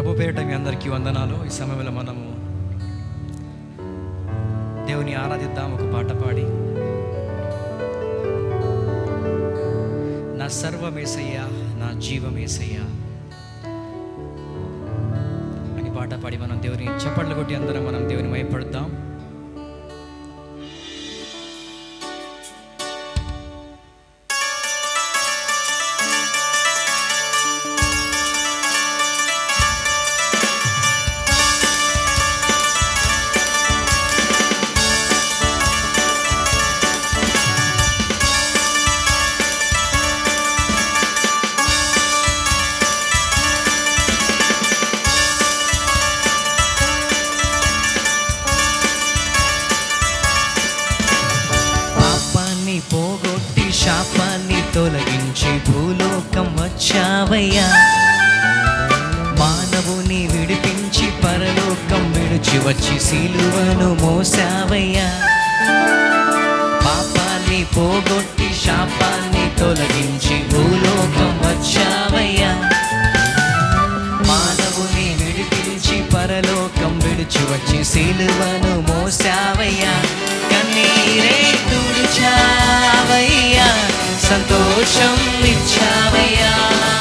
ప్రభు పేరిట మీ అందరికీ వందనాలు ఈ సమయంలో మనము దేవుని ఆరాధిద్దాం ఒక పాట పాడి నా సర్వమేసయ్యా నా జీవమేసయ్యా అని పాట పాడి మనం దేవుని చప్పట్లు కొట్టి అందరం మనం దేవుని మైపడతాం పాపాన్ని పోగొట్టి శాపాన్ని తొలగించి భూలోకం వచ్చావయ్యా మానవుని విడిపించి పరలోకం విడిచి వచ్చి సిలువను మోసావయ్యా పాపాన్ని పోగొట్టి శాపాన్ని తొలగించి భూలోకం వచ్చావయ్యా మానవుని విడిపించి పరలోకం విడిచి వచ్చి సిలువను మోసావయ్యా కన్నీరే తుడిచావయ్యా సంతోషం ఇచ్చావయ్యా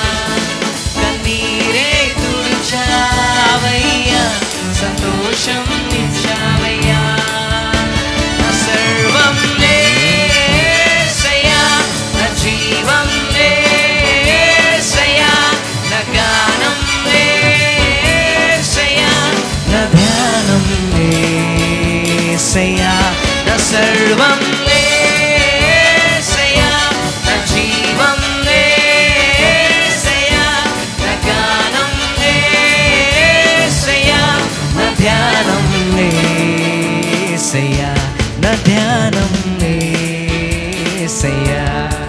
కన్నీరే తుడిచావయ్యా సంతోషం ఇచ్చావయ్యా నా సర్వం లేసయ్యా నా జీవం లేసయ్యా నా గానం లేసయ్యా నా ధ్యానం లేసయ్యా నా సర్వం లేసయ్యా నా జీవం లేసయ్యా నా గానం లేసయ్యా నా ధ్యానం లేసయ్యా నా ధ్యానం లేసయ్యా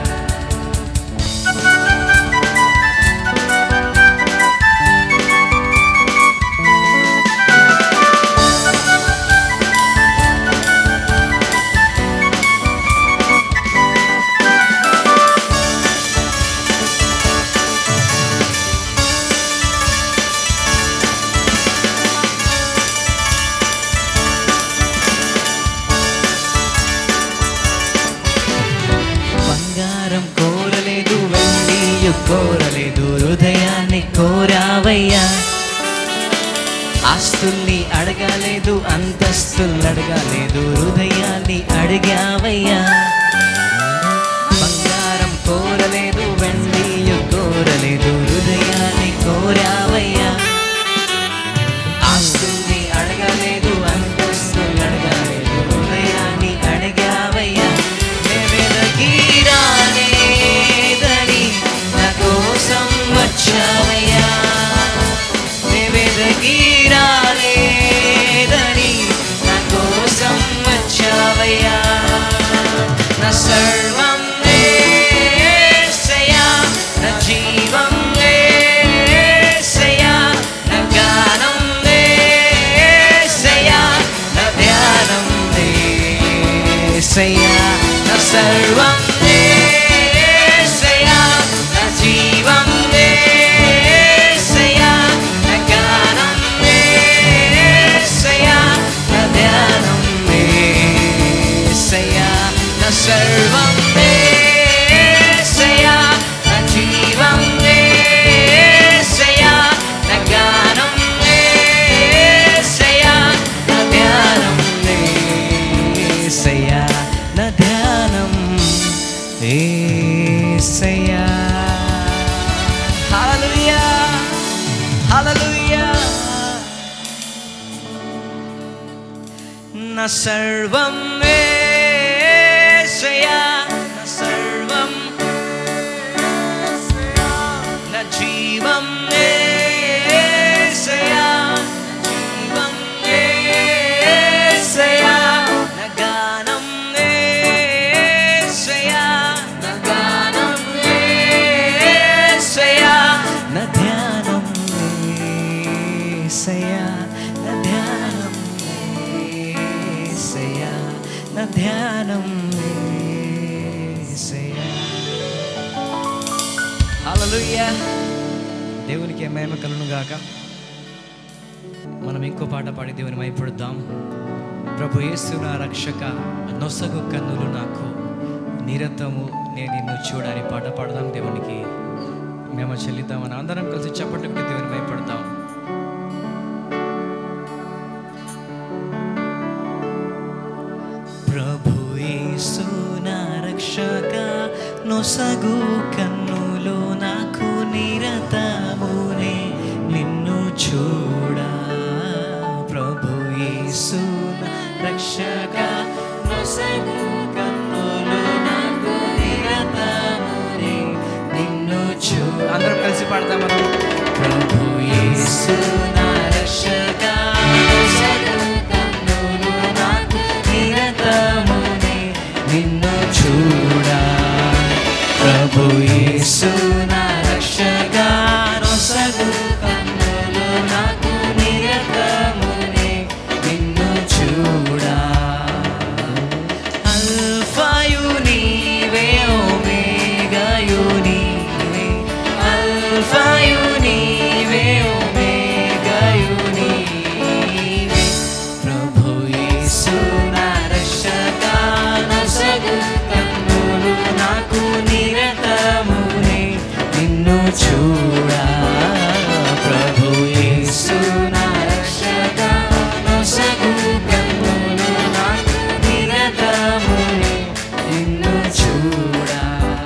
బంగారం కోరలేదు వెండియు కోరలేదు హృదయాన్ని కోరావయ్యా ఆస్తుల్ని అడగలేదు అంతస్తుల్ని అడగలేదు హృదయాన్ని అడిగావయ్యా బంగారం కోరలేదు వెండియు కోరలేదు హృదయాన్ని కోరావయ్యా ఆస్తుల్ని అడగలేదు అంతస్తుల్ని అడగలేదు హృదయాన్ని అడిగావయ్యా వెదగిరాలేదని నా కోసం వచ్చావయ్యా వెదగిరాలేదని నా కోసం వచ్చావయ్యా నా సర్వం లేసయ్యా నా జీవం లేసయ్యా నా గానం లేసయ్యా నా ధ్యానం లేసయ్యా నా సర్వం లేసయ్యా నా జీవం లేసయ్యా నా గానం లేసయ్యా నా ధ్యానం లేసయ్యా నా సర్వం లేసయ్యా నా జీవం లేసయ్యా నా గానం లేసయ్యా నా ధ్యానం లేసయ్యా నా ధ్యానం లేసయ్యా హల్లెలూయా హల్లెలూయా నా సర్వం యేసయ్యా నా సర్వం నా జీవం యేసయ్యా నా జీవం యేసయ్యా నా గానం యేసయ్యా నా గానం యేసయ్యా నా ధ్యానం యేసయ్యా నా ధ్యానం యేసయ్యా నా ధ్యానం యేసయ్యా హల్లెలూయా దేవునికి మహిమ కలును గాక మనం ఇంకో పాట పాడి దేవుని మైపడుద్దాం ప్రభు యేసు నా రక్షక నొసగు కన్నులు నాకు నిరతము నేను నిన్ను చూడని పాట పాడదాం దేవునికి మేము చెల్లిద్దామని అందరం కలిసి చప్పట్లు కొట్టి దేవుని మైపడదాం ప్రభు యేసు నా రక్షక నొసగు కన్నులు నాకు నిరతమునే నిన్ను చూడా ప్రభు యేసు నా రక్షక నొసగు కన్నులు నాకు నిరతమునే నిన్ను చూ అందరం కలిసి పాడదాం మనం ప్రభు యేసు నా రక్షక నొసగు కన్నులు నాకు నిరతమునే నిన్ను చూడా ప్రభు యేసు నా రక్షక నొసగు కన్నులు నాకు నిరతమునే నిన్ను చూడా అల్ఫాయు నీవే ఓమేగాయు నీవే అల్ఫాయు నీవే ఓమేగాయు నీవే ప్రభు యేసు నా రక్షక నొసగు కన్నులు నాకు నిరతమునే నిన్ను చూడా ప్రభు యేసు నా రక్షక నొసగు కన్నులు నాకు నిరతమునే నిన్ను చూడా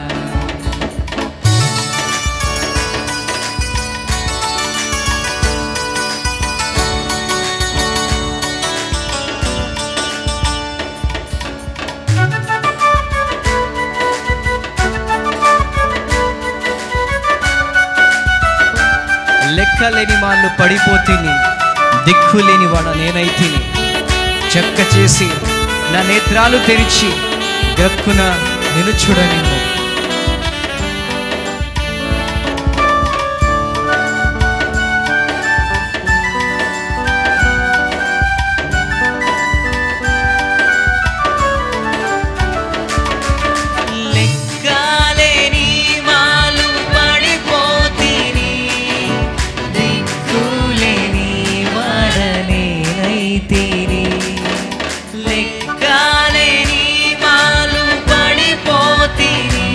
లెక్కలేని వాళ్ళు పడిపోతిని దిక్కులేని వాడ నేనైతిని చెక్క చేసి నా నేత్రాలు తెరిచి గక్కున నిన్ను చూడనిమ్ము లెక్కలేని మాలు పడిపోతిని దిక్కులేని వాడనేనైతిని లెక్కలేని మాలు పడిపోతిని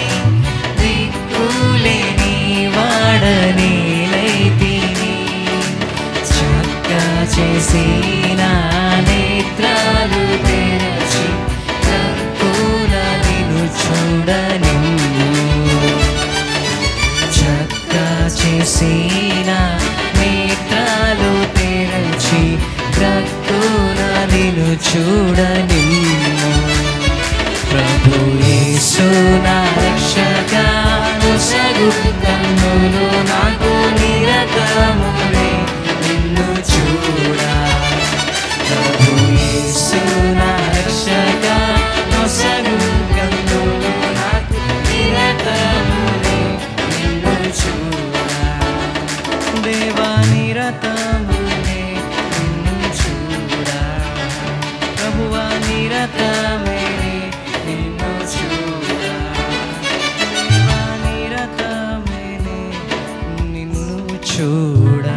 దిక్కులేని వాడనేనైతిని చక్క చేసి నా నేత్రాలు తెరచి కక్కున నిన్ను చూడనిమ్ము చక్క చేసి నా నేత్రాలు తెరచి కక్కున నిన్ను చూడనిమ్ము ప్రభు యేసు నా రక్షక నొసగు కన్నులు నాకు నిరతమునే నిన్ను చూడా ప్రభు యేసు నా రక్షక నొసగు కన్నులు నాకు నిరతమునే నిన్ను చూడా దేవా నిరతమునే నిన్ను చూడా ప్రభువా నిరతమే నిన్ను చూడా దేవా నిరతమే నిన్ను చూడా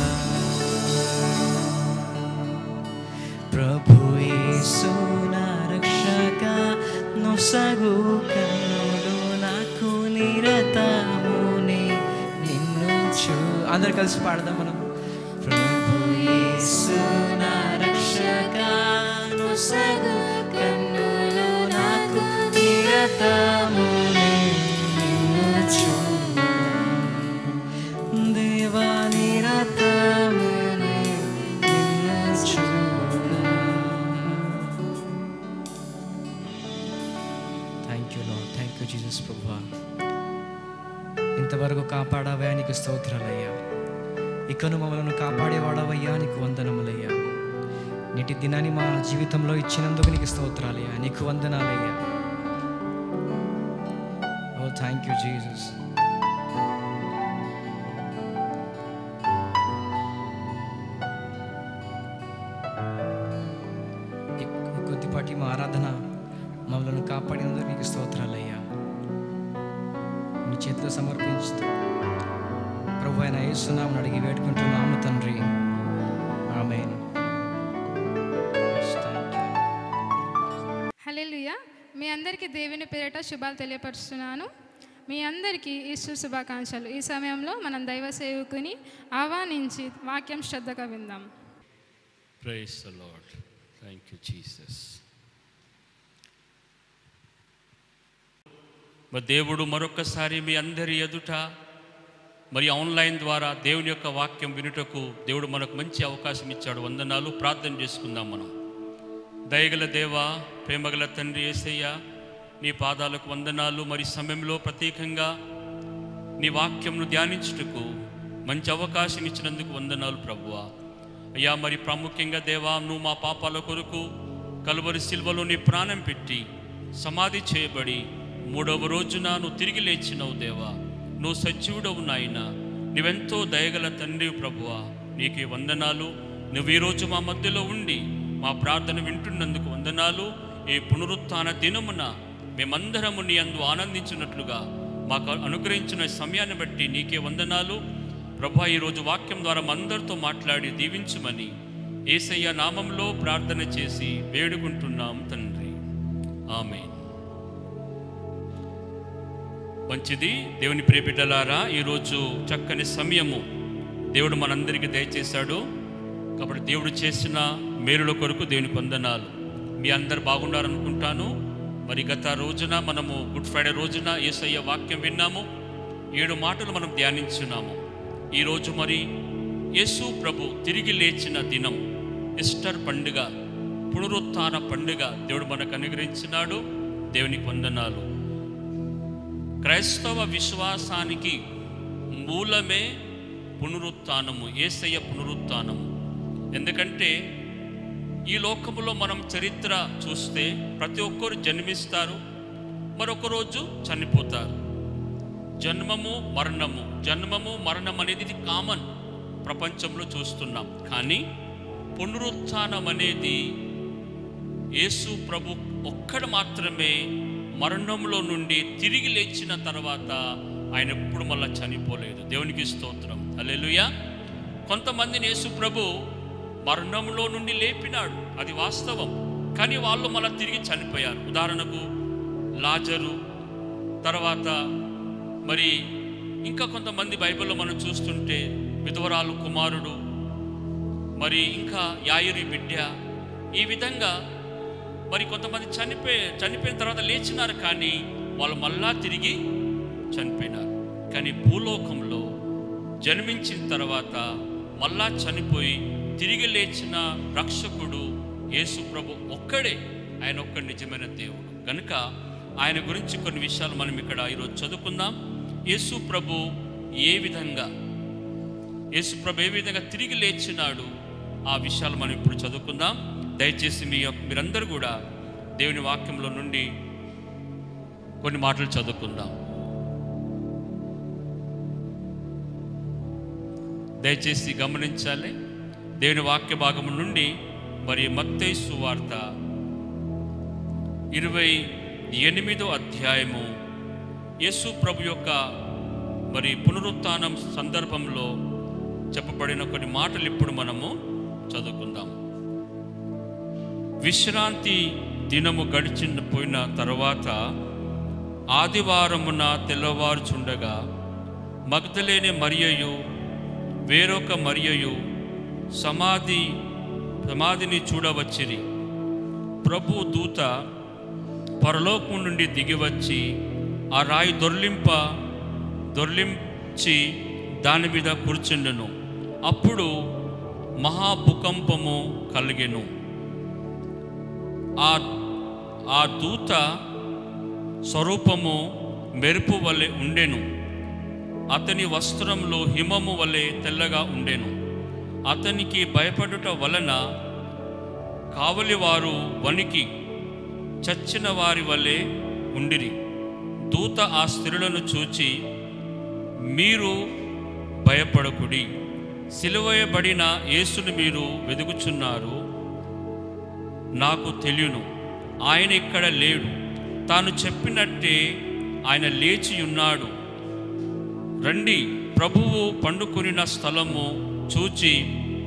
ప్రభు యేసు నా రక్షక నొసగు కన్నులు నాకు నిరతమునే నిన్ను చూ అందరు కలిసి పాడదాం మనం ప్రభు యేసు నా రక్షక నొసగు కన్నులు నాకు నిరతమునే నిన్ను చూడా దేవా నిరతమునే నిన్ను చూడా thank you Lord thank you Jesus ప్రభా ఇంతవరకు కాపాడావా నీకు స్తోత్రాలయ్యా ఇకను మమ్మల్ని కాపాడేవాడవయ్యా నీకు వందనములయ్యా నేటి దినాన్ని మా జీవితంలో ఇచ్చినందుకు నీకు స్తోత్రాలయ్యా నీకు వందనాలయ్యా ఓ థ్యాంక్ యూ జీసస్ ఈ కొద్దిపాటి మా ఆరాధన మమ్మల్ని కాపాడినందుకు నీకు స్తోత్రాలయ్యా నీ చేతిలో సమర్పించుతూ ప్రభు ఆయన యేసునామని అడిగి వేడుకుంటున్నాము తండ్రి మీ అందరికీ దేవుని పేరిట శుభాలు తెలియపరుస్తున్నాను మీ అందరికీ ఈశ్వర శుభాకాంక్షలు ఈ సమయంలో మనం దైవ సేవకుని ఆహ్వానించి వాక్యం శ్రద్ధగా విందాం praise the Lord thank you Jesus మరి దేవుడు మరొకసారి మీ అందరి ఎదుట మరి ఆన్లైన్ ద్వారా దేవుని యొక్క వాక్యం వినుటకు దేవుడు మనకు మంచి అవకాశం ఇచ్చాడు వందనాలు ప్రార్థన చేసుకుందాం మనం దయగల దేవ ప్రేమగల తండ్రి ఏసయ్య నీ పాదాలకు వందనాలు మరి సమయంలో ప్రత్యేకంగా నీ వాక్యంను ధ్యానించుటకు మంచి అవకాశం ఇచ్చినందుకు వందనాలు ప్రభువా అయ్యా మరి ప్రాముఖ్యంగా దేవా నువ్వు మా పాపాల కొరకు కలువరి సిల్వలో నీ ప్రాణం పెట్టి సమాధి చేయబడి మూడవ రోజున నువ్వు తిరిగి లేచినవు దేవా నువ్వు సజీవుడవు నాయన నువ్వెంతో దయగల తండ్రి ప్రభువా నీకే వందనాలు నువ్వు ఈరోజు మా మధ్యలో ఉండి మా ప్రార్థన వింటున్నందుకు వందనాలు ఈ పునరుత్థాన దినమున మేమందరము నీ అందు ఆనందించినట్లుగా మాకు అనుగ్రహించిన సమయాన్ని బట్టి నీకే వందనాలు ప్రభా ఈరోజు వాక్యం ద్వారా మా అందరితో మాట్లాడి దీవించుమని ఏసయ్య నామంలో ప్రార్థన చేసి వేడుకుంటున్నాం తండ్రి ఆమె మంచిది దేవుని ప్రియబిడ్డలారా ఈరోజు చక్కని సమయము దేవుడు మనందరికీ దయచేశాడు కాబట్టి దేవుడు చేసిన మేలుల కొరకు దేవునికి వందనాలు మీ అందరు బాగున్నారనుకుంటాను మరి గత రోజున మనము గుడ్ ఫ్రైడే రోజున యేసయ్య వాక్యం విన్నాము ఏడు మాటలు మనం ధ్యానించున్నాము ఈరోజు మరి యేసు ప్రభు తిరిగి లేచిన దినం ఈస్టర్ పండుగ పునరుత్థాన పండుగ దేవుడు మనకు అనుగ్రహించినాడు దేవునికి వందనాలు క్రైస్తవ విశ్వాసానికి మూలమే పునరుత్థానము ఏసయ్య పునరుత్థానము ఎందుకంటే ఈ లోకములో మనం చరిత్ర చూస్తే ప్రతి ఒక్కరు జన్మిస్తారు మరొక రోజు చనిపోతారు జన్మము మరణము జన్మము మరణం అనేది ఇది కామన్ ప్రపంచంలో చూస్తున్నాం కానీ పునరుత్థానం అనేది యేసు ప్రభు ఒక్కడు మాత్రమే మరణంలో నుండి తిరిగి లేచిన తర్వాత ఆయన ఎప్పుడు మళ్ళా చనిపోలేదు దేవునికి స్తోత్రం అల్లెలుయా కొంతమందిని యేసు ప్రభు మరణంలో నుండి లేపినాడు అది వాస్తవం కానీ వాళ్ళు మళ్ళీ తిరిగి చనిపోయారు ఉదాహరణకు లాజరు తర్వాత మరి ఇంకా కొంతమంది బైబిల్లో మనం చూస్తుంటే విధవరాలు కుమారుడు మరి ఇంకా యాయురి బిడ్డ ఈ విధంగా మరి కొంతమంది చనిపోయి చనిపోయిన తర్వాత లేచినారు కానీ వాళ్ళు మళ్ళా తిరిగి చనిపోయినారు కానీ భూలోకంలో జన్మించిన తర్వాత మళ్ళా చనిపోయి తిరిగి లేచిన రక్షకుడు యేసు ప్రభు ఒక్కడే ఆయన ఒక్క నిజమైన దేవుడు కనుక ఆయన గురించి కొన్ని విషయాలు మనం ఇక్కడ ఈరోజు చదువుకుందాం యేసు ప్రభు ఏ విధంగా యేసు ప్రభు ఏ విధంగా తిరిగి లేచినాడు ఆ విషయాలు మనం ఇప్పుడు చదువుకుందాం దయచేసి మీ యొక్క మీరందరూ కూడా దేవుని వాక్యంలో నుండి కొన్ని మాటలు చదువుకుందాం దయచేసి గమనించాలి దేవుని వాక్య భాగం నుండి మరి మత్తయి సువార్త ఇరవై ఎనిమిదో అధ్యాయము యేసు ప్రభు యొక్క మరి పునరుత్థానం సందర్భంలో చెప్పబడిన కొన్ని మాటలు ఇప్పుడు మనము చదువుకుందాం విశ్రాంతి దినము గడిచిన పోయిన తర్వాత ఆదివారమున తెల్లవారుచుండగా మగ్ధలేని మరియయు వేరొక మరియయు సమాధి సమాధిని చూడవచ్చిరి ప్రభు దూత పరలోకం నుండి దిగివచ్చి ఆ రాయి దొర్లింప దొర్లించి దాని మీద కూర్చుండెను అప్పుడు మహాభూకంపము కలిగెను ఆ ఆ దూత స్వరూపము మెరుపు వలె ఉండెను అతని వస్త్రంలో హిమము వలె తెల్లగా ఉండెను అతనికి భయపడుట వలన కావలివారు వణికి చచ్చిన వారి వలె ఉండిరి దూత ఆ స్త్రీలను చూచి మీరు భయపడకుడి సిలువయబడిన యేసును మీరు వెదుగుచున్నారు నాకు తెలియను ఆయన ఇక్కడ లేడు తాను చెప్పినట్టే ఆయన లేచి ఉన్నాడు రండి ప్రభువు పండుకొనిన స్థలము చూచి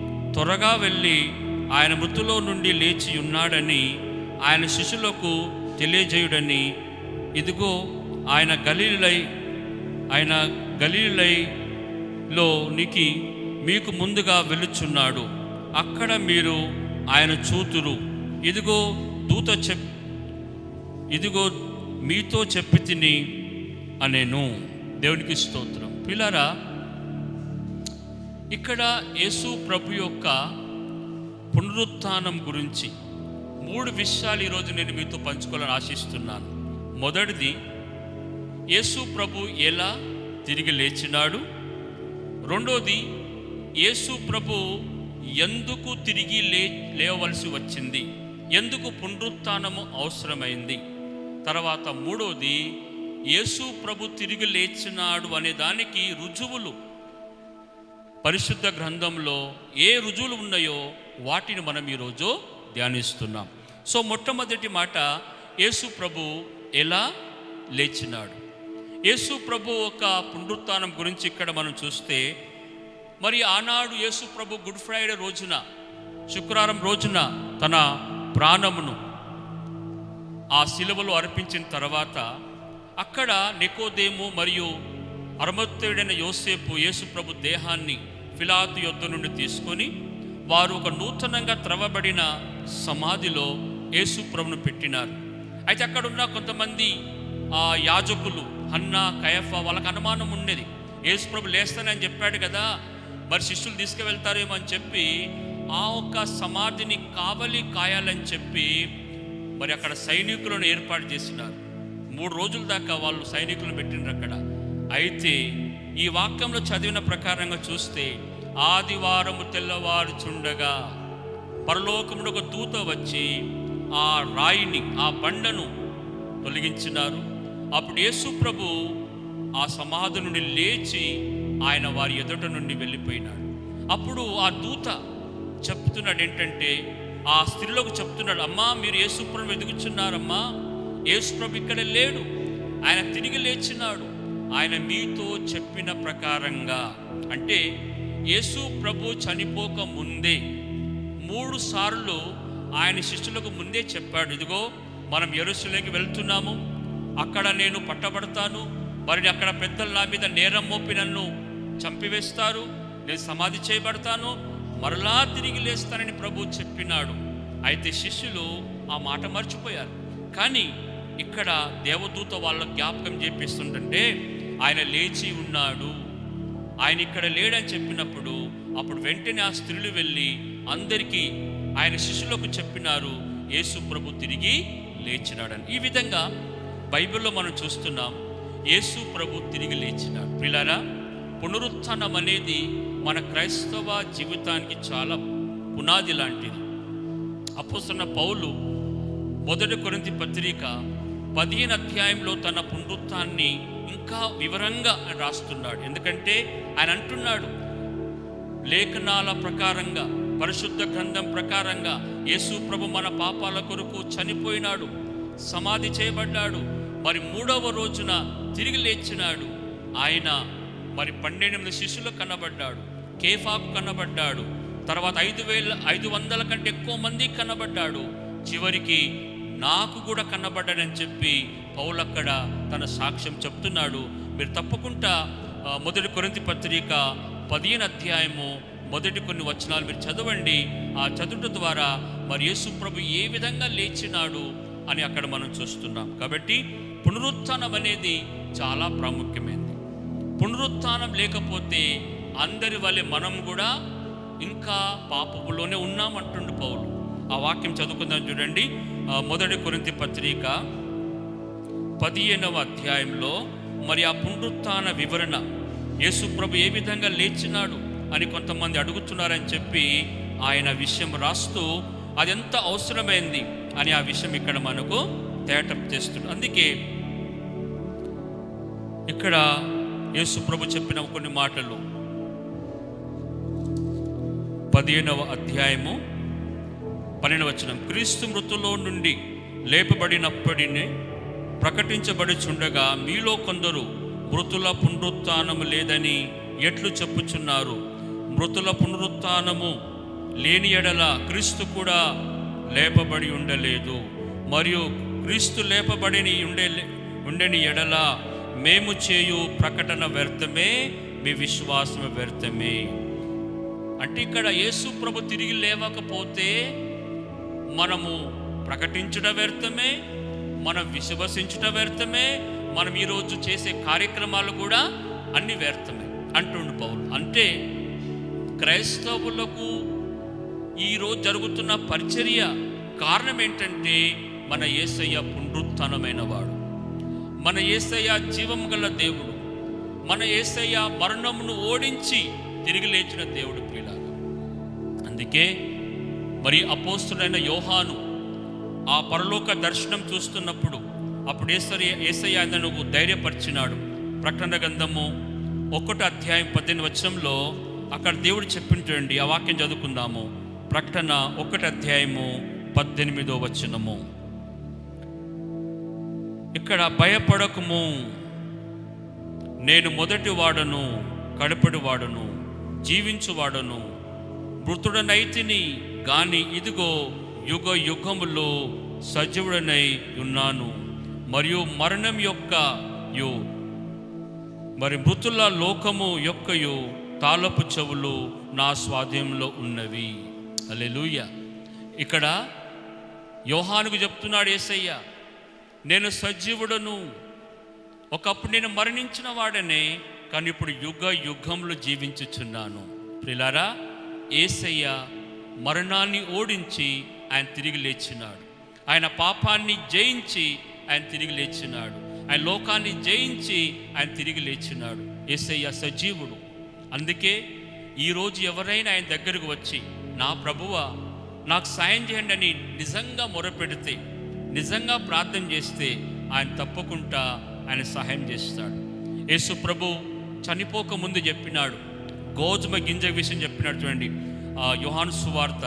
త్వరగా వెళ్ళి ఆయన మృతులో నుండి లేచి ఉన్నాడని ఆయన శిష్యులకు తెలియజేయుడని ఇదిగో ఆయన గలీలై ఆయన గలీలైలోనికి మీకు ముందుగా వెలుచున్నాడు అక్కడ మీరు ఆయన చూతురు ఇదిగో దూత చెప్ ఇదిగో మీతో చెప్పి తిని అనేను దేవునికి స్తోత్రం పిల్లరా ఇక్కడ యేసు ప్రభు యొక్క పునరుత్థానం గురించి మూడు విషయాలు ఈరోజు నేను మీతో పంచుకోవాలని ఆశిస్తున్నాను మొదటిది యేసు ప్రభు ఎలా తిరిగి లేచినాడు రెండోది యేసు ప్రభు ఎందుకు తిరిగి లే లేవలసి వచ్చింది ఎందుకు పునరుత్థానము అవసరమైంది తర్వాత మూడోది యేసు ప్రభు తిరిగి లేచినాడు అనే దానికి రుజువులు పరిశుద్ధ గ్రంథంలో ఏ రుజువులు ఉన్నాయో వాటిని మనం ఈరోజు ధ్యానిస్తున్నాం సో మొట్టమొదటి మాట యేసు ప్రభు ఎలా లేచినాడు యేసు ప్రభు ఒక పునరుత్థానం గురించి ఇక్కడ మనం చూస్తే మరి ఆనాడు యేసు ప్రభు గుడ్ ఫ్రైడే రోజున శుక్రవారం రోజున తన ప్రాణమును ఆ శిలువలో అర్పించిన తర్వాత అక్కడ నికోదేము మరియు అరమత్తయుడైన యోసేపు యేసుప్రభు దేహాన్ని ఫిలాతు యొద్ద నుండి తీసుకొని వారు ఒక నూతనంగా త్రవబడిన సమాధిలో యేసుప్రభును పెట్టినారు అయితే అక్కడ ఉన్న కొంతమంది ఆ యాజకులు హన్నా కయఫ వాళ్ళకి అనుమానం ఉండేది యేసుప్రభు లేస్తానని చెప్పాడు కదా మరి శిష్యులు తీసుకువెళ్తారేమో అని చెప్పి ఆ ఒక్క సమాధిని కావలి కాయాలని చెప్పి మరి అక్కడ సైనికులను ఏర్పాటు చేసినారు మూడు రోజుల దాకా వాళ్ళు సైనికులను పెట్టినారు అక్కడ అయితే ఈ వాక్యంలో చదివిన ప్రకారంగా చూస్తే ఆదివారము తెల్లవారుచుండగా పరలోకముడు ఒక దూత వచ్చి ఆ రాయిని ఆ బండను తొలగించినారు అప్పుడు యేసు ప్రభు ఆ సమాధి నుండి లేచి ఆయన వారి ఎదుట నుండి వెళ్ళిపోయినాడు అప్పుడు ఆ దూత చెప్తున్నాడు ఏంటంటే ఆ స్త్రీలకు చెప్తున్నాడు అమ్మా మీరు యేసుప్రభు ఎదుగుచున్నారమ్మా యేసుప్రభు ఇక్కడ లేడు ఆయన తిరిగి లేచినాడు ఆయన మీతో చెప్పిన ప్రకారంగా అంటే యేసు ప్రభు చనిపోక ముందే మూడు సార్లు ఆయన శిష్యులకు ముందే చెప్పాడు ఇదిగో మనం ఎరుసలేకి వెళ్తున్నాము అక్కడ నేను పట్టబడతాను మరి అక్కడ పెద్దలు నా మీద నేరం మోపి నన్ను చంపివేస్తారు నేను సమాధి చేయబడతాను మరలా తిరిగి లేస్తానని ప్రభు చెప్పినాడు అయితే శిష్యులు ఆ మాట మర్చిపోయారు కానీ ఇక్కడ దేవదూత వాళ్ళ జ్ఞాపకం చేపిస్తుంటే ఆయన లేచి ఉన్నాడు ఆయన ఇక్కడ లేడని చెప్పినప్పుడు అప్పుడు వెంటనే ఆ స్త్రీలు వెళ్ళి అందరికీ ఆయన శిష్యులకు చెప్పినారు యేసు ప్రభు తిరిగి లేచినాడని ఈ విధంగా బైబిల్లో మనం చూస్తున్నాం యేసు ప్రభు తిరిగి లేచినాడు పిల్లారా పునరుత్థానం అనేది మన క్రైస్తవ జీవితానికి చాలా పునాది లాంటిది అపోస్తున్న పౌలు మొదటి కొరింథీ పత్రిక పదిహేను అధ్యాయంలో తన పునరుత్థాన్ని ఇంకా వివరంగా ఆయన రాస్తున్నాడు ఎందుకంటే ఆయన అంటున్నాడు లేఖనాల ప్రకారంగా పరిశుద్ధ గ్రంథం ప్రకారంగా యేసు ప్రభు మన పాపాల కొరకు చనిపోయినాడు సమాధి చేయబడ్డాడు మరి మూడవ రోజున తిరిగి లేచినాడు ఆయన మరి పన్నెండు మంది శిష్యులకు కనబడ్డాడు కేఫాకు కనబడ్డాడు తర్వాత ఐదు వేల ఐదు వందల కంటే ఎక్కువ మంది కనబడ్డాడు చివరికి నాకు కూడా కనబడ్డాడని చెప్పి పౌలు అక్కడ తన సాక్ష్యం చెప్తున్నాడు మీరు తప్పకుండా ఆ, మొదటి కొరింథీ పత్రిక పదిహేను అధ్యాయము మొదటి కొన్ని వచనాలు మీరు చదవండి ఆ చదువుట ద్వారా మరి యేసు ప్రభు ఏ విధంగా లేచినాడు అని అక్కడ మనం చూస్తున్నాం కాబట్టి పునరుత్థానం అనేది చాలా ప్రాముఖ్యమైనది పునరుత్థానం లేకపోతే అందరి వలె మనం కూడా ఇంకా పాపములోనే ఉన్నామంటుండు పౌలు ఆ వాక్యం చదువుకుందాం చూడండి ఆ, మొదటి కొరింథీ పత్రిక పదిహేనవ అధ్యాయంలో మరి ఆ పునరుత్థాన వివరణ యేసుప్రభు ఏ విధంగా లేచినాడు అని కొంతమంది అడుగుతున్నారని చెప్పి ఆయన విషయం రాస్తూ అది ఎంత అవసరమైంది అని ఆ విషయం ఇక్కడ మనకు తేటం చేస్తుంది అందుకే ఇక్కడ యేసుప్రభు చెప్పిన కొన్ని మాటలు పదిహేనవ అధ్యాయము పన్నెండవ వచనం క్రీస్తు మృతులో నుండి లేపబడినప్పటినే ప్రకటించబడుచుండగా మీలో కొందరు మృతుల పునరుత్థానము లేదని ఎట్లు చెప్పుచున్నారు మృతుల పునరుత్థానము లేని ఎడల క్రీస్తు కూడా లేపబడి ఉండలేదు మరియు క్రీస్తు లేపబడిని ఉండే ఉండని ఎడల మేము చేయు ప్రకటన వ్యర్థమే మీ విశ్వాసం వ్యర్థమే అంటే ఇక్కడ యేసు ప్రభు తిరిగి లేవకపోతే మనము ప్రకటించుట వ్యర్థమే మనం విశ్వసించుట వ్యర్థమే మనం ఈరోజు చేసే కార్యక్రమాలు కూడా అన్ని వ్యర్థమే అంటుండు పౌలు అంటే క్రైస్తవులకు ఈరోజు జరుగుతున్న పరిచర్య కారణం ఏంటంటే మన యేసయ్య పునరుత్థానమైన వాడు మన యేసయ్య జీవం గల దేవుడు మన యేసయ్య మరణమును ఓడించి తిరిగి లేచిన దేవుడు ప్రియులారా అందుకే మరి అపోస్తుడైన యోహాను ఆ పరలోక దర్శనం చూస్తున్నప్పుడు అప్పుడు ఏసరి ఏసయ్య ఆయనను ధైర్యపరిచినాడు ప్రకటన గంధము ఒకటో అధ్యాయం పద్దెనిమిది వచనంలో అక్కడ దేవుడు చెప్పించండి ఆ వాక్యం చదువుకుందాము ప్రకటన ఒకటి అధ్యాయము పద్దెనిమిదో వచనము ఇక్కడ భయపడకము నేను మొదటి వాడను కడపడి వాడను జీవించువాడను మృతుడనైతిని గాని ఇదిగో యుగ యుగములో సజీవుడనై ఉన్నాను మరియు మరణం యొక్క యు మరి మృతుల లోకము యొక్కయు తాళపు చెవులు నా స్వాధీనంలో ఉన్నవి అలెలుయ ఇక్కడ యోహానుకు చెప్తున్నాడు ఏసయ్య నేను సజీవుడను ఒకప్పుడు నేను మరణించిన వాడనే కానీ ఇప్పుడు యుగ యుగంలో జీవించుచున్నాను ప్రిలారా ఏసయ్య మరణాన్ని ఓడించి ఆయన తిరిగి లేచినాడు ఆయన పాపాన్ని జయించి ఆయన తిరిగి లేచినాడు ఆయన లోకాన్ని జయించి ఆయన తిరిగి లేచినాడు ఏసయ్య సజీవుడు అందుకే ఈరోజు ఎవరైనా ఆయన దగ్గరకు వచ్చి నా ప్రభువ నాకు సాయం చేయండి అని నిజంగా మొరపెడితే నిజంగా ప్రార్థన చేస్తే ఆయన తప్పకుండా ఆయన సహాయం చేస్తాడు యేసు ప్రభు చనిపోక ముందు చెప్పినాడు గోధుమ గింజ విషయం చెప్పినాడు చూడండి ఆ యోహాను సువార్త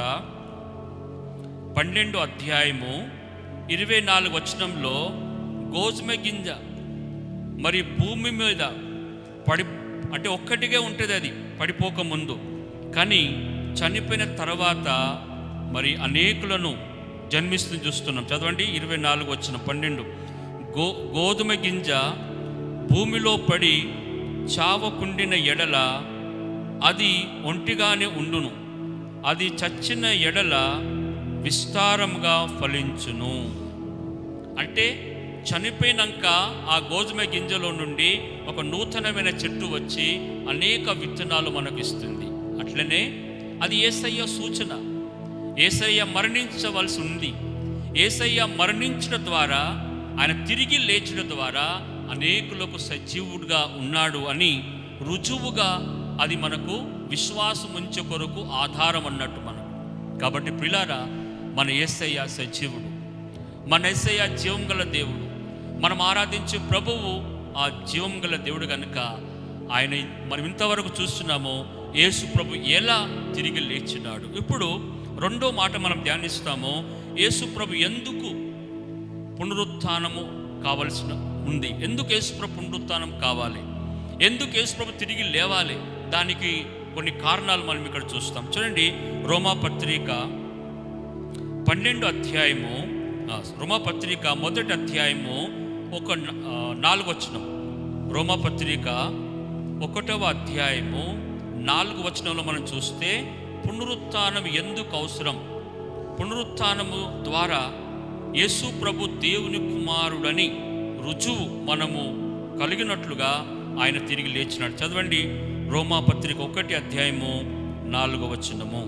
పన్నెండు అధ్యాయము ఇరవై నాలుగు వచనంలో గోధుమ గింజ మరి భూమి మీద పడి అంటే ఒక్కటిగా ఉంటుంది అది పడిపోక ముందు కానీ చనిపోయిన తర్వాత మరి అనేకులను జన్మిస్తుంది చూస్తున్నాం చదవండి ఇరవై నాలుగు వచ్చిన పన్నెండు గో గోధుమ గింజ భూమిలో పడి చావకుండిన ఎడల అది ఒంటిగానే ఉండును అది చచ్చిన ఎడల విస్తారముగా ఫలించును అంటే చనిపోయినాక ఆ గోధుమ గింజలో నుండి ఒక నూతనమైన చెట్టు వచ్చి అనేక విత్తనాలు మనకు ఇస్తుంది అట్లనే అది ఏసయ్య సూచన ఏసయ్య మరణించవలసి ఉంది ఏసయ్య మరణించడం ద్వారా ఆయన తిరిగి లేచడం ద్వారా అనేకులకు సజీవుడుగా ఉన్నాడు అని రుజువుగా అది మనకు విశ్వాసం ఉంచే కొరకు ఆధారం అన్నట్టు మనకు కాబట్టి ప్రిలారా మన ఏసయ్య సజీవుడు మన ఏసయ్య జీవం గల దేవుడు మనం ఆరాధించే ప్రభువు ఆ జీవం గల దేవుడు కనుక ఆయన మనం ఇంతవరకు చూస్తున్నాము యేసు ప్రభు ఎలా తిరిగి లేచినాడు ఇప్పుడు రెండో మాట మనం ధ్యానిస్తాము యేసు ప్రభు ఎందుకు పునరుత్థానము కావలసిన ఉంది ఎందుకు యేసుప్రభు పునరుత్థానం కావాలి ఎందుకు యేసుప్రభు తిరిగి లేవాలి దానికి కొన్ని కారణాలు మనం ఇక్కడ చూస్తాం చూడండి రోమా పత్రిక పన్నెండు అధ్యాయము ఆ, రోమా పత్రిక మొదటి అధ్యాయము ఒక న- ఆ, నాలుగు వచనం రోమా పత్రిక ఒకటవ అధ్యాయము నాలుగు వచనంలో మనం చూస్తే పునరుత్థానం ఎందుకు అవసరం పునరుత్థానము ద్వారా యేసు ప్రభు దేవుని కుమారుడని రుజువు మనము కలిగినట్లుగా ఆయన తిరిగి లేచినాడు చదవండి రోమా పత్రిక ఒకటి అధ్యాయము నాలుగవ వచనము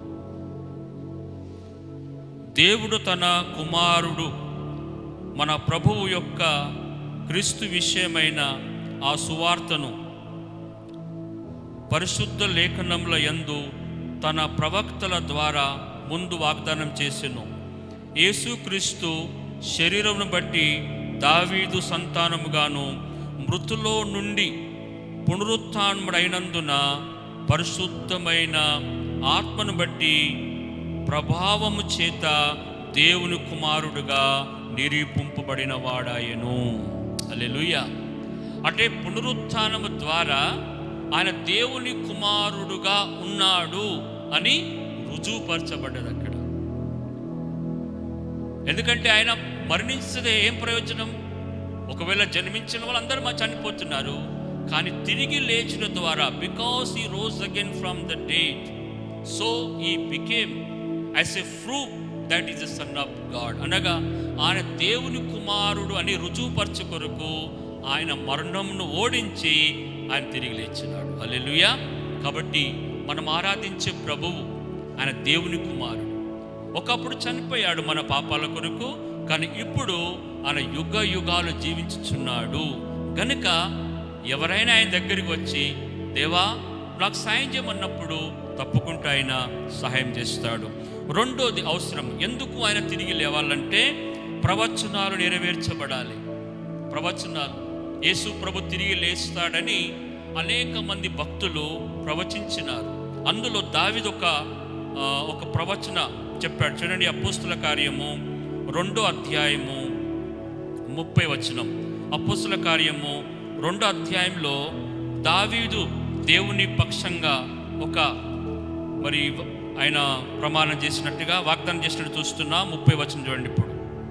దేవుడు తన కుమారుడు మన ప్రభువు యొక్క క్రీస్తు విషయమైన ఆ సువార్తను పరిశుద్ధ లేఖనముల యందు తన ప్రవక్తల ద్వారా ముందు వాగ్దానం చేసెను యేసుక్రీస్తు శరీరమును బట్టి దావీదు సంతానముగాను మృతులో నుండి పునరుత్థానముడైనందున పరిశుద్ధమైన ఆత్మను బట్టి ప్రభావము చేత దేవుని కుమారుడుగా నిరూపింపబడిన వాడాయను అలెలుయ అంటే పునరుత్థానము ద్వారా ఆయన దేవుని కుమారుడుగా ఉన్నాడు అని రుజువుపరచబడ్డది అక్కడ ఎందుకంటే ఆయన మరణించదే ఏం ప్రయోజనం ఒకవేళ జన్మించిన వాళ్ళందరూ మా చనిపోతున్నారు కానీ తిరిగి లేచిన ద్వారా because he rose again from the dead so he became as a proof that is the son of God అనగా ఆయన దేవుని కుమారుడు అని రుజువుపరచు కొరకు ఆయన మరణంను ఓడించి ఆయన తిరిగి లేచినాడు హల్లెలూయా కాబట్టి మనం ఆరాధించే ప్రభువు ఆయన దేవుని కుమారుడు ఒకప్పుడు చనిపోయాడు మన పాపాల కొరకు కానీ ఇప్పుడు ఆయన యుగ యుగాలు జీవించుచున్నాడు గనుక ఎవరైనా ఆయన దగ్గరికి వచ్చి దేవా నాకు సాయం చేయమన్నప్పుడు తప్పకుండా ఆయన సహాయం చేస్తాడు రెండోది అవసరం ఎందుకు ఆయన తిరిగి లేవాలంటే ప్రవచనాలు నెరవేర్చబడాలి ప్రవచనాలు యేసు ప్రభు తిరిగి లేస్తాడని అనేక మంది భక్తులు ప్రవచించినారు అందులో దావిదొక ఆ, ఒక ప్రవచన చెప్పాడు చూడండి అపోస్తుల కార్యము రెండో అధ్యాయము ముప్పై వచనం అపోస్తుల కార్యము రెండో అధ్యాయంలో దావీదు దేవుని పక్షంగా ఒక మరి ఆయన ప్రమాణం చేసినట్టుగా వాగ్దానం చేసినట్టు చూస్తున్నా ముప్పై వచనం చూడండి ఇప్పుడు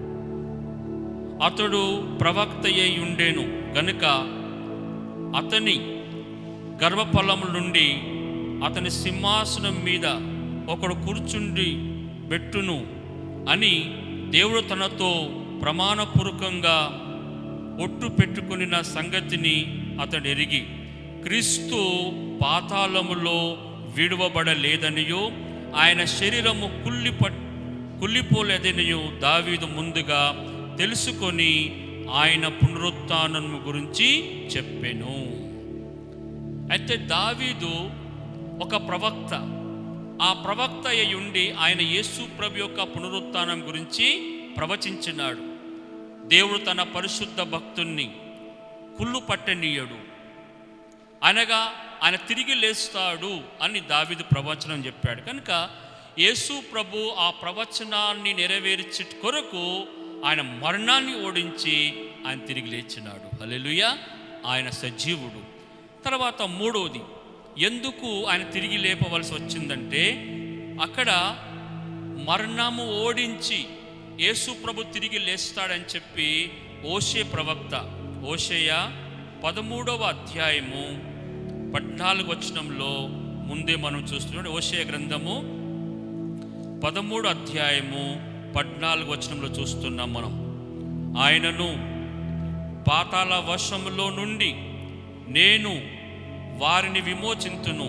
అతడు ప్రవక్త అయి ఉండేను గనుక అతని గర్భఫలము నుండి అతని సింహాసనం మీద ఒకడు కూర్చుండి పెట్టును అని దేవుడు తనతో ప్రమాణపూర్వకంగా ఒట్టు పెట్టుకుని సంగతిని అతడు ఎరిగి క్రీస్తు పాతాళములో విడువబడలేదనియో ఆయన శరీరము కుళ్ళిప కుళ్ళిపోలేదనియో దావీదు ముందుగా తెలుసుకొని ఆయన పునరుత్థానం గురించి చెప్పెను అయితే దావీదు ఒక ప్రవక్త ఆ ప్రవక్త అయి ఉండి ఆయన యేసు ప్రభు యొక్క పునరుత్థానం గురించి ప్రవచించినాడు దేవుడు తన పరిశుద్ధ భక్తుణ్ణి కుళ్ళు పట్టనీయడు అనగా ఆయన తిరిగి లేస్తాడు అని దావీదు ప్రవచనం చెప్పాడు కనుక యేసు ప్రభు ఆ ప్రవచనాన్ని నెరవేర్చే కొరకు ఆయన మరణాన్ని ఓడించి ఆయన తిరిగి లేచినాడు హల్లెలూయా ఆయన సజీవుడు తర్వాత మూడవది ఎందుకు ఆయన తిరిగి లేపవలసి వచ్చిందంటే అక్కడ మరణము ఓడించి యేసు ప్రభు తిరిగి లేస్తాడని చెప్పి ఓషే ప్రవక్త ఓషేయ పదమూడవ అధ్యాయము పద్నాలుగు వచనంలో ముందే మనం చూస్తున్నాం ఓషేయ గ్రంథము పదమూడు అధ్యాయము పద్నాలుగు వచనంలో చూస్తున్నాం మనం ఆయనను పాతాళ వశములో నుండి నేను వారిని విమోచింతును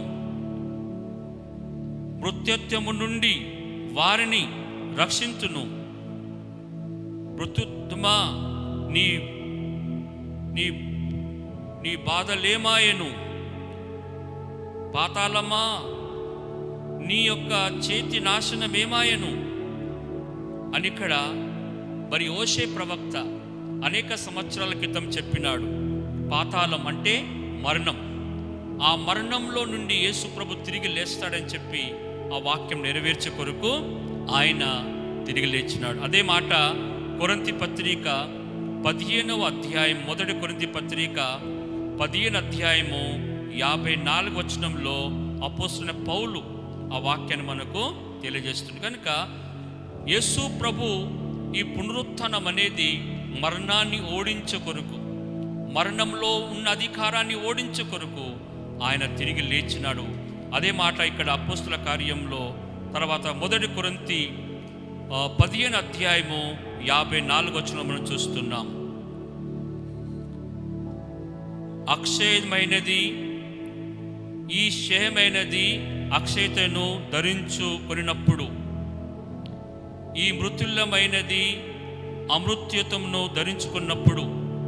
మృత్యత్యము నుండి వారిని రక్షించును మృత్యుత్తమా నీ నీ నీ బాధలేమాయను పాతాళమా నీ యొక్క చేతి నాశనమేమాయను అని ఇక్కడ మరి ఓషే ప్రవక్త అనేక సంవత్సరాల క్రితం చెప్పినాడు పాతాళం అంటే మరణం ఆ మరణంలో నుండి యేసు ప్రభు తిరిగి లేస్తాడని చెప్పి ఆ వాక్యం నెరవేర్చే కొరకు ఆయన తిరిగి లేచినాడు అదే మాట కొరంతి పత్రిక పదిహేనవ అధ్యాయం మొదటి కొరింతి పత్రిక పదిహేను అధ్యాయము యాభై నాలుగు వచనంలో అపోస్తున్న పౌలు ఆ వాక్యాన్ని మనకు తెలియజేస్తుంది కనుక యేసు ప్రభు ఈ పునరుత్థానం అనేది మరణాన్ని ఓడించే కొరకు మరణంలో ఉన్న అధికారాన్ని ఓడించే కొరకు ఆయన తిరిగి లేచినాడు అదే మాట ఇక్కడ అపోస్తుల కార్యంలో తర్వాత మొదటి కొరంతి ఆ, పదిహేను అధ్యాయము యాభై నాలుగు వచ్చిన మనం చూస్తున్నాం అక్షయమైనది ఈ క్షయమైనది అక్షయతను ధరించుకొనినప్పుడు ఈ మృతుల్యమైనది అమృత్యతమును ధరించుకున్నప్పుడు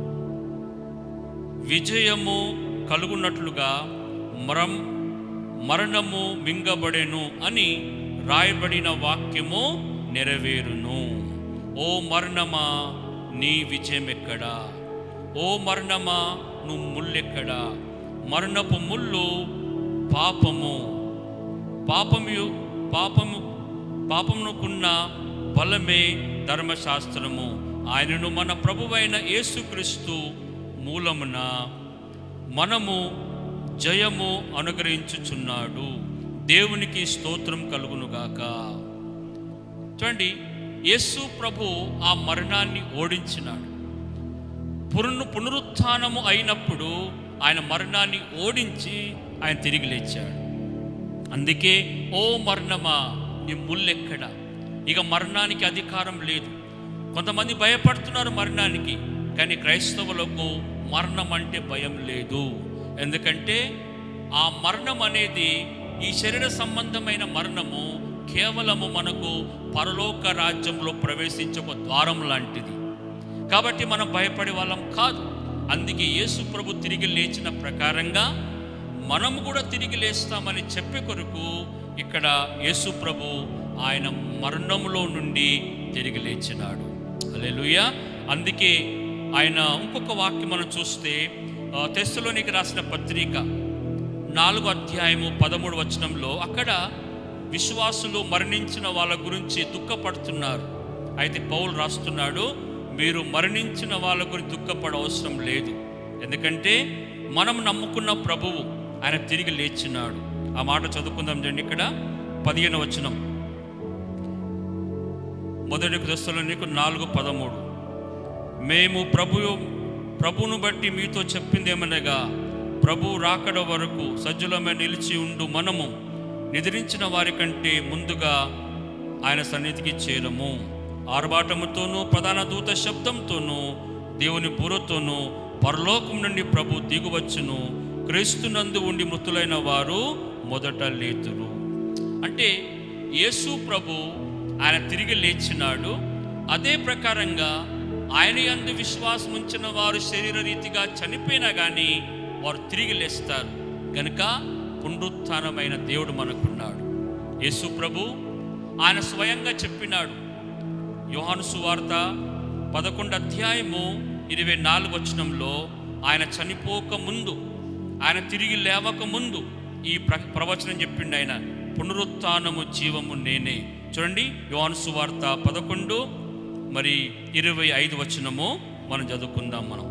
విజయము కలుగున్నట్లుగా మరం మరణము మింగబడెను అని రాయబడిన వాక్యము నెరవేరును ఓ మరణమా నీ విజయం ఎక్కడా ఓ మరణమా నువ్వు ముల్లెక్కడా మరణపు ముళ్ళు పాపము పాపము పాపము పాపమునకున్న బలమే ధర్మశాస్త్రము ఆయనను మన ప్రభువైన యేసుక్రీస్తు మూలమున మనము జయము అనుగ్రహించుచున్నాడు దేవునికి స్తోత్రం కలుగునుగాక చూడండి యేసు ప్రభు ఆ మరణాన్ని ఓడించినాడు పునరు పునరుత్థానము అయినప్పుడు ఆయన మరణాన్ని ఓడించి ఆయన తిరిగి లేచాడు అందుకే ఓ మరణమా నీ ముల్లెక్కడ ఇక మరణానికి అధికారం లేదు కొంతమంది భయపడుతున్నారు మరణానికి కానీ క్రైస్తవులకు మరణం అంటే భయం లేదు ఎందుకంటే ఆ మరణం అనేది ఈ శరీర సంబంధమైన మరణము కేవలము మనకు పరలోక రాజ్యంలో ప్రవేశించే ఒక ద్వారం లాంటిది కాబట్టి మనం భయపడే వాళ్ళం కాదు అందుకే యేసు ప్రభు తిరిగి లేచిన ప్రకారంగా మనము కూడా తిరిగి లేస్తామని చెప్పే కొరకు ఇక్కడ యేసు ప్రభు ఆయన మరణములో నుండి తిరిగి లేచినాడు హల్లెలూయా అందుకే ఆయన ఇంకొక వాక్యం మనం చూస్తే ఆ, తెస్సలోనికి రాసిన పత్రిక నాలుగో అధ్యాయము పదమూడు వచనంలో అక్కడ విశ్వాసులు మరణించిన వాళ్ళ గురించి దుఃఖపడుతున్నారు అయితే పౌలు రాస్తున్నాడు మీరు మరణించిన వాళ్ళ గురించి దుఃఖపడ అవసరం లేదు ఎందుకంటే మనం నమ్ముకున్న ప్రభువు ఆయన తిరిగి లేచినాడు ఆ మాట చదువుకుందాం చూడండి ఇక్కడ పదిహేను వచనం మొదటి దశలో నీకు నాలుగు పదమూడు మేము ప్రభు ప్రభును బట్టి మీతో చెప్పింది ఏమనగా ప్రభు రాకడ వరకు సజ్జులమే నిలిచి ఉండు మనము నిద్రించిన వారి కంటే ముందుగా ఆయన సన్నిధికి చేరము ఆర్భాటముతోనూ ప్రధాన దూత శబ్దంతోనూ దేవుని బుర్రతోనూ పరలోకం నుండి ప్రభు దిగువచ్చును క్రీస్తునందు ఉండి మృతులైన వారు మొదట లేతురు అంటే యేసు ప్రభు ఆయన తిరిగి లేచినాడు అదే ప్రకారంగా ఆయన యందు విశ్వాసం ఉంచిన వారు శరీర రీతిగా చనిపోయినా కానీ వారు తిరిగి లేస్తారు కనుక పునరుత్థానమైన దేవుడు మనకున్నాడు యేసు ప్రభు ఆయన స్వయంగా చెప్పినాడు యోహాను సువార్త పదకొండు అధ్యాయము ఇరవై నాలుగు వచనంలో ఆయన చనిపోక ముందు ఆయన తిరిగి లేవక ముందు ఈ ప్ర ప్రవచనం చెప్పిండు ఆయన పునరుత్థానము జీవము నేనే చూడండి యోహాను సువార్త పదకొండు మరి ఇరవై ఐదు వచనము మనం చదువుకుందాం మనం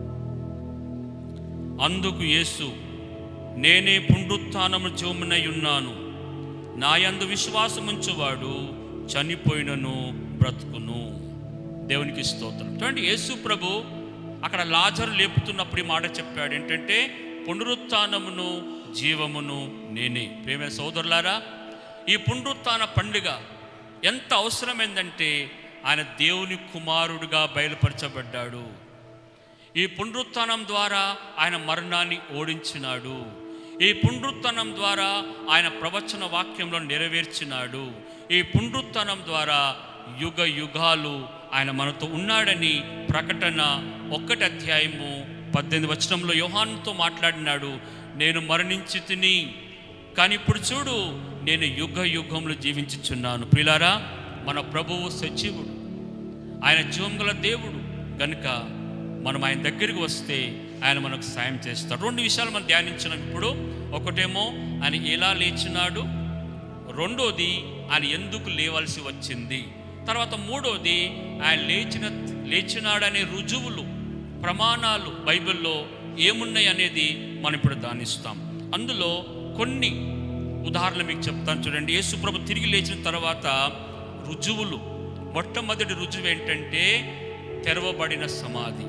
అందుకు యేసు నేనే పునరుత్థానము జీవమునై ఉన్నాను నాయందు విశ్వాసముంచువాడు చనిపోయినను బ్రతుకును దేవునికి స్తోత్రం చూడండి యేసు ప్రభు అక్కడ లాజరు లేపుతున్నప్పుడు ఈ మాట చెప్పాడు ఏంటంటే పునరుత్థానమును జీవమును నేనే ప్రేమ సోదరులారా ఈ పునరుత్థాన పండుగ ఎంత అవసరమైందంటే ఆయన దేవుని కుమారుడిగా బయలుపరచబడ్డాడు ఈ పునరుత్థానం ద్వారా ఆయన మరణాన్ని ఓడించినాడు ఈ పునరుత్థానం ద్వారా ఆయన ప్రవచన వాక్యంలో నెరవేర్చినాడు ఈ పునరుత్థానం ద్వారా యుగ యుగాలు ఆయన మనతో ఉన్నాడని ప్రకటన ఒక్కటి అధ్యాయము పద్దెనిమిది వచనంలో యోహానుతో మాట్లాడినాడు నేను మరణించి తిని కానీ ఇప్పుడు చూడు నేను యుగ యుగంలో జీవించుచున్నాను ప్రిలారా మన ప్రభువు సజీవుడు ఆయన జీవం గల దేవుడు కనుక మనం ఆయన దగ్గరికి వస్తే ఆయన మనకు సాయం చేస్తాడు రెండు విషయాలు మనం ధ్యానించినాం ఇప్పుడు ఒకటేమో ఆయన ఎలా లేచినాడు రెండోది ఆయన ఎందుకు లేవాల్సి వచ్చింది తర్వాత మూడోది ఆయన లేచిన లేచినాడనే రుజువులు ప్రమాణాలు బైబిల్లో ఏమున్నాయి అనేది మనం ఇప్పుడు ధ్యానిస్తాం అందులో కొన్ని ఉదాహరణలు మీకు చెప్తాను చూడండి యేసుప్రభు తిరిగి లేచిన తర్వాత రుజువులు మొట్టమొదటి రుజువు ఏంటంటే తెరవబడిన సమాధి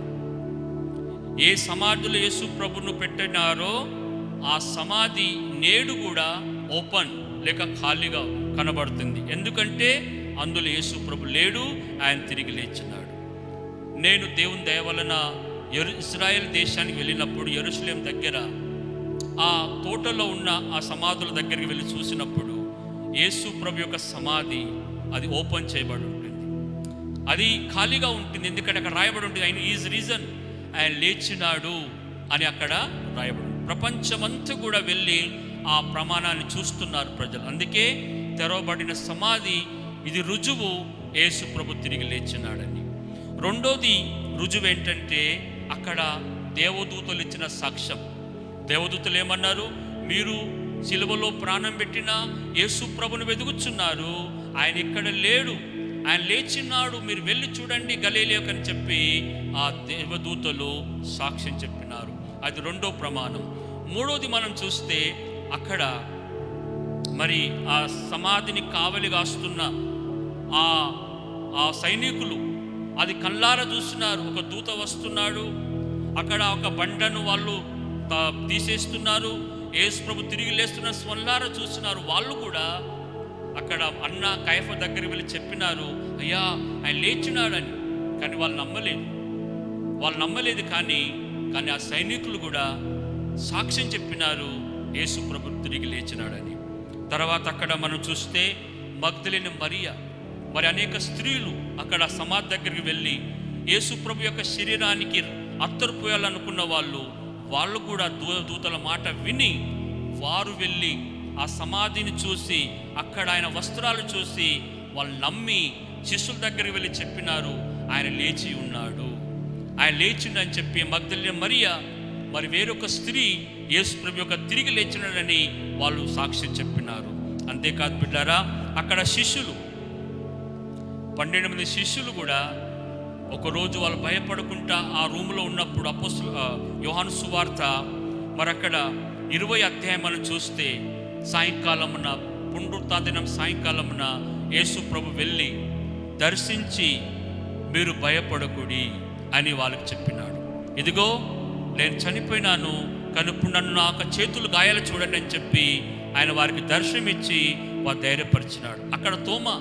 ఏ సమాధిలో యేసు ప్రభును పెట్టినారో ఆ సమాధి నేడు కూడా ఓపెన్ లేక ఖాళీగా కనబడుతుంది ఎందుకంటే అందులో యేసు ప్రభు లేడు ఆయన తిరిగి లేచినాడు నేను దేవుని దయ వలన ఎరు ఇస్రాయేల్ దేశానికి వెళ్ళినప్పుడు ఎరుసలేం దగ్గర ఆ తోటలో ఉన్న ఆ సమాధుల దగ్గరికి వెళ్ళి చూసినప్పుడు యేసు ప్రభు యొక్క సమాధి అది ఓపెన్ చేయబడి ఉంటుంది అది ఖాళీగా ఉంటుంది ఎందుకంటే అక్కడ రాయబడి ఉంటుంది ఆయన ఈజ్ రీజన్ ఆయన లేచినాడు అని అక్కడ రాయబడి ఉంది. ప్రపంచమంతా కూడా వెళ్ళి ఆ ప్రమాణాన్ని చూస్తున్నారు ప్రజలు అందుకే తెరవబడిన సమాధి ఇది రుజువు యేసు ప్రభు తిరిగి లేచినాడని రెండోది రుజువు ఏంటంటే అక్కడ దేవదూతలు ఇచ్చిన సాక్ష్యం దేవదూతలు ఏమన్నారు మీరు సిలువలో ప్రాణం పెట్టిన యేసు ప్రభుని వెతుకుచున్నారు ఆయన ఇక్కడ లేడు ఆయన లేచినాడు మీరు వెళ్ళి చూడండి గలీలియోకి అని చెప్పి ఆ దేవదూతలు సాక్ష్యం చెప్పినారు అది రెండో ప్రమాణం మూడోది మనం చూస్తే అక్కడ మరి ఆ సమాధిని కావలి కాస్తున్న ఆ ఆ సైనికులు అది కళ్ళారా చూస్తున్నారు ఒక దూత వస్తున్నాడు అక్కడ ఒక బండను వాళ్ళు త- తీసేస్తున్నారు యేసు ప్రభు తిరిగి లేస్తున్న స్వల్లారా చూస్తున్నారు వాళ్ళు కూడా అక్కడ అన్న కైఫ దగ్గరికి వెళ్ళి చెప్పినారు అయ్యా ఆయన లేచినాడని కానీ వాళ్ళు నమ్మలేదు వాళ్ళు నమ్మలేదు కానీ కానీ ఆ సైనికులు కూడా సాక్ష్యం చెప్పినారు యేసు ప్రభు తిరిగి లేచినాడని తర్వాత అక్కడ మనం చూస్తే మగ్ధలేని మరియ మరి అనేక స్త్రీలు అక్కడ సమాధి దగ్గరికి వెళ్ళి యేసు ప్రభు యొక్క శరీరానికి అత్తరు పోయాలనుకున్న వాళ్ళు వాళ్ళు కూడా దూ దూతల మాట విని వారు వెళ్ళి ఆ సమాధిని చూసి అక్కడ ఆయన వస్త్రాలు చూసి వాళ్ళు నమ్మి శిష్యుల దగ్గరికి వెళ్ళి చెప్పినారు ఆయన లేచి ఉన్నాడు ఆయన లేచిండని చెప్పి మగ్ధల్య మరియ మరి వేరొక స్త్రీ యేసు ప్రభు యొక్క తిరిగి లేచినాడని వాళ్ళు సాక్ష్యం చెప్పినారు అంతేకాదు బిడ్డారా అక్కడ శిష్యులు పన్నెండు మంది శిష్యులు కూడా ఒకరోజు వాళ్ళు భయపడుకుంటా ఆ రూమ్లో ఉన్నప్పుడు అపోసు యోహాను సువార్త మరి అక్కడ ఇరవై అధ్యాయం మనం చూస్తే సాయంకాలమున పునరుత్థాన దినం సాయంకాలమున యేసు ప్రభు వెళ్ళి దర్శించి మీరు భయపడకుడి అని వాళ్ళకి చెప్పినాడు ఇదిగో నేను చనిపోయినాను కనుపు నన్ను నా యొక్క చేతులు గాయాలు చూడండి అని చెప్పి ఆయన వారికి దర్శనమిచ్చి వారు ధైర్యపరిచినాడు అక్కడ తోమా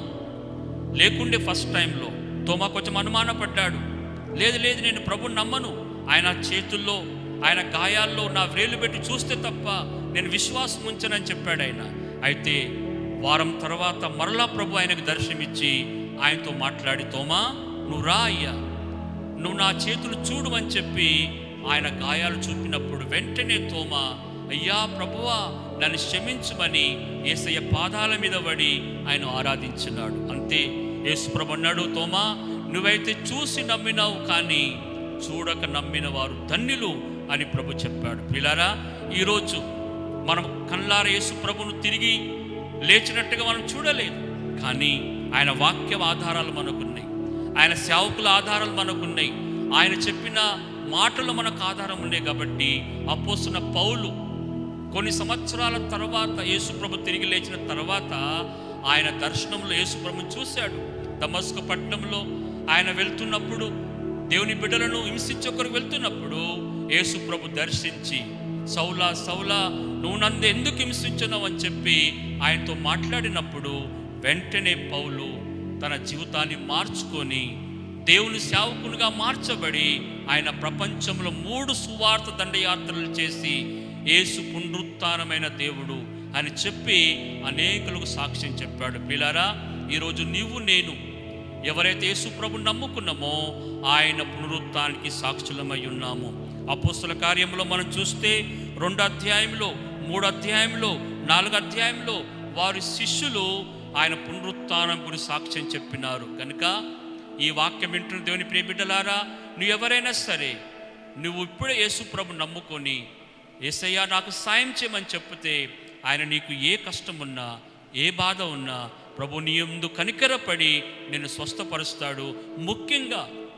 లేకుండే ఫస్ట్ టైంలో తోమా కొంచెం అనుమానపడ్డాడు లేదు లేదు నేను ప్రభుని నమ్మను ఆయన చేతుల్లో ఆయన గాయాల్లో నా వ్రేలు పెట్టి చూస్తే తప్ప నేను విశ్వాసం ఉంచనని చెప్పాడు ఆయన అయితే వారం తర్వాత మరలా ప్రభు ఆయనకు దర్శనమిచ్చి ఆయనతో మాట్లాడి తోమా నువ్వు రా అయ్యా నువ్వు నా చేతులు చూడు అని చెప్పి ఆయన గాయాలు చూపినప్పుడు వెంటనే తోమ అయ్యా ప్రభువా నన్ను క్షమించమని ఏసయ్య పాదాల మీద పడి ఆయన ఆరాధించినాడు అంతే యేసు ప్రభు అన్నాడు తోమా నువ్వైతే చూసి నమ్మినావు కానీ చూడక నమ్మిన వారు ధన్యులు అని ప్రభు చెప్పాడు పిల్లారా ఈరోజు మనం కళ్ళార యేసు ప్రభును తిరిగి లేచినట్టుగా మనం చూడలేదు కానీ ఆయన వాక్యం ఆధారాలు మనకున్నాయి ఆయన సేవకుల ఆధారాలు మనకున్నాయి ఆయన చెప్పిన మాటలు మనకు ఆధారం ఉన్నాయి కాబట్టి అపోసిన పౌలు కొన్ని సంవత్సరాల తర్వాత యేసుప్రభు తిరిగి లేచిన తర్వాత ఆయన దర్శనంలో యేసుప్రభుని చూశాడు దమస్కు పట్టణంలో ఆయన వెళ్తున్నప్పుడు దేవుని బిడ్డలను హింసించి ఒకరు వెళ్తున్నప్పుడు యేసుప్రభు దర్శించి సౌలా సౌలా నువ్వు నన్ను ఎందుకు హింసించున్నావు అని చెప్పి ఆయనతో మాట్లాడినప్పుడు వెంటనే పౌలు తన జీవితాన్ని మార్చుకొని దేవుని సేవకునిగా మార్చబడి ఆయన ప్రపంచంలో మూడు సువార్త దండయాత్రలు చేసి యేసు పునరుత్నమైన దేవుడు అని చెప్పి అనేకులకు సాక్ష్యం చెప్పాడు పిలారా ఈరోజు నీవు నేను ఎవరైతే యేసు ప్రభు నమ్ముకున్నామో ఆయన పునరుత్థానికి సాక్షులమై ఉన్నాము అపోస్తుల కార్యంలో మనం చూస్తే రెండు అధ్యాయంలో మూడు అధ్యాయంలో నాలుగు అధ్యాయంలో వారి శిష్యులు ఆయన పునరుత్థానం గురించి సాక్ష్యం చెప్పినారు కనుక ఈ వాక్యం వింటున్న దేవుని ప్రియ బిడ్డలారా నువ్వు ఎవరైనా సరే నువ్వు ఇప్పుడే యేసు ప్రభు నమ్ముకొని ఏసయ్యా నాకు సాయం చేయమని చెప్తే ఆయన నీకు ఏ కష్టం ఉన్నా ఏ బాధ ఉన్నా ప్రభు నీ ముందు కనికరపడి నిన్ను స్వస్థపరుస్తాడు ముఖ్యంగా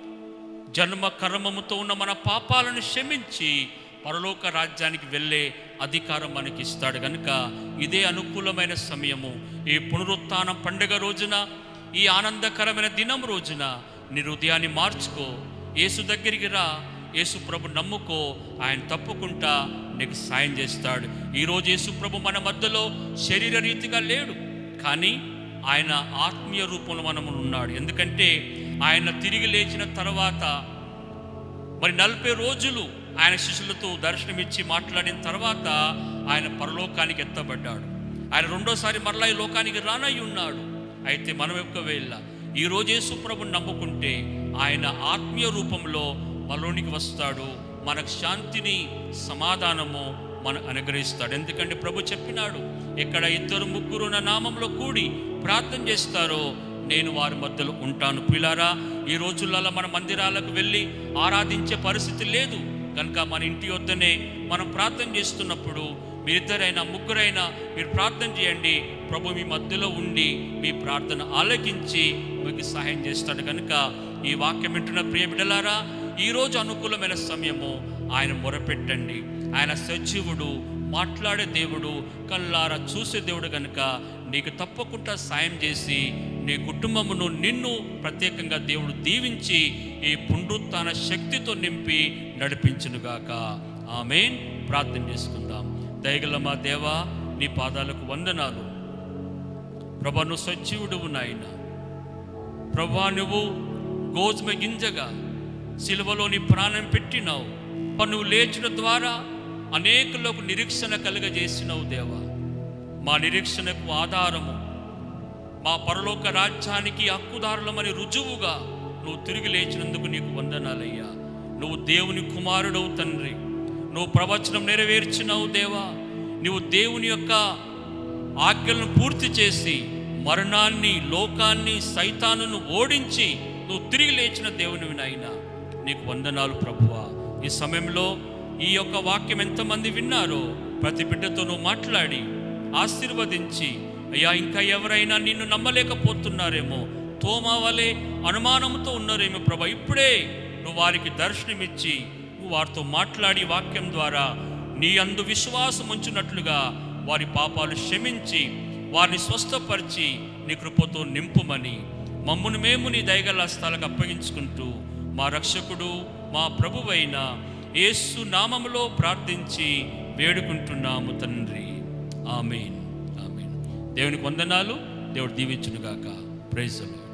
జన్మ కర్మముతో ఉన్న మన పాపాలను క్షమించి పరలోక రాజ్యానికి వెళ్ళే అధికారం మనకి ఇస్తాడు కనుక ఇదే అనుకూలమైన సమయము ఈ పునరుత్థానం పండుగ రోజున ఈ ఆనందకరమైన దినం రోజున నీ హృదయాన్ని మార్చుకో యేసు దగ్గరికి రా యేసు ప్రభు నమ్ముకో ఆయన తప్పుకుంటా నీకు సాయం చేస్తాడు ఈరోజు యేసు ప్రభు మన మధ్యలో శరీర రీతిగా లేడు కానీ ఆయన ఆత్మీయ రూపంలో మనము ఉన్నాడు ఎందుకంటే ఆయన తిరిగి లేచిన తర్వాత మరి నలభై రోజులు ఆయన శిష్యులతో దర్శనమిచ్చి మాట్లాడిన తర్వాత ఆయన పరలోకానికి ఎత్తబడ్డాడు ఆయన రెండోసారి మరలా ఈ లోకానికి రానై ఉన్నాడు అయితే మనం ఒకవేళ ఈ రోజు యేసుప్రభుని నమ్ముకుంటే ఆయన ఆత్మీయ రూపంలో మనలోనికి వస్తాడు మనకు శాంతిని సమాధానము మన అనుగ్రహిస్తాడు ఎందుకంటే ప్రభు చెప్పినాడు ఇక్కడ ఇద్దరు ముగ్గురు నా నామంలో కూడి ప్రార్థన చేస్తారో నేను వారి మధ్యలో ఉంటాను పిల్లారా ఈ రోజులలో మన మందిరాలకు వెళ్ళి ఆరాధించే పరిస్థితి లేదు కనుక మన ఇంటి వద్దనే మనం ప్రార్థన చేస్తున్నప్పుడు మీరిద్దరైనా ముగ్గురైనా మీరు ప్రార్థన చేయండి ప్రభు మీ మధ్యలో ఉండి మీ ప్రార్థన ఆలకించి మీకు సహాయం చేస్తాడు కనుక ఈ వాక్యం వింటున్న ప్రియ బిడ్డలారా ఈరోజు అనుకూలమైన సమయము ఆయన మొరపెట్టండి ఆయన సజీవుడు మాట్లాడే దేవుడు కల్లారా చూసే దేవుడు కనుక నీకు తప్పకుండా సాయం చేసి నీ కుటుంబమును నిన్ను ప్రత్యేకంగా దేవుడు దీవించి ఈ పునరుత్థాన శక్తితో నింపి నడిపించునుగాక ఆమెన్ ప్రార్థన చేసుకుందాం దయగల మా దేవా నీ పాదాలకు వందనాలు ప్రభా నువ్వు సజీవుడువు నాయన ప్రభా నువ్వు గోధుమ గింజగా సిలువలో నీ ప్రాణం పెట్టినావు ప్రభా, నువ్వు లేచిన ద్వారా అనేకులకు నిరీక్షణ కలుగజేసినావు దేవా మా నిరీక్షణకు ఆధారము మా పరలోక రాజ్యానికి హక్కుదారులమని రుజువుగా నువ్వు తిరిగి లేచినందుకు నీకు వందనాలయ్యా నువ్వు దేవుని కుమారుడవు తండ్రి నువ్వు ప్రవచనం నెరవేర్చినావు దేవా నువ్వు దేవుని యొక్క ఆజ్ఞలను పూర్తి చేసి మరణాన్ని లోకాన్ని సైతానును ఓడించి నువ్వు తిరిగి లేచిన దేవుని నాయన నీకు వందనాలు ప్రభువా ఈ సమయంలో ఈ యొక్క వాక్యం ఎంతమంది విన్నారో ప్రతి బిడ్డతో నువ్వు మాట్లాడి ఆశీర్వదించి అయ్యా ఇంకా ఎవరైనా నిన్ను నమ్మలేకపోతున్నారేమో తోమా వలె అనుమానంతో ఉన్నారేమో ప్రభా ఇప్పుడే నువ్వు వారికి దర్శనమిచ్చి నువ్వు వారితో మాట్లాడి వాక్యం ద్వారా నీ అందు విశ్వాసం ఉంచున్నట్లుగా వారి పాపాలు క్షమించి వారిని స్వస్థపరిచి నీ కృపతో నింపుమని మమ్మును మేము నీ దయగల స్థలకు అప్పగించుకుంటూ మా రక్షకుడు మా ప్రభువైన యేసు నామములో ప్రార్థించి వేడుకుంటున్నాము తండ్రి ఆమెన్ ఆమెన్ దేవునికి వందనాలు దేవుడు దీవించునుగాక ప్రైజలు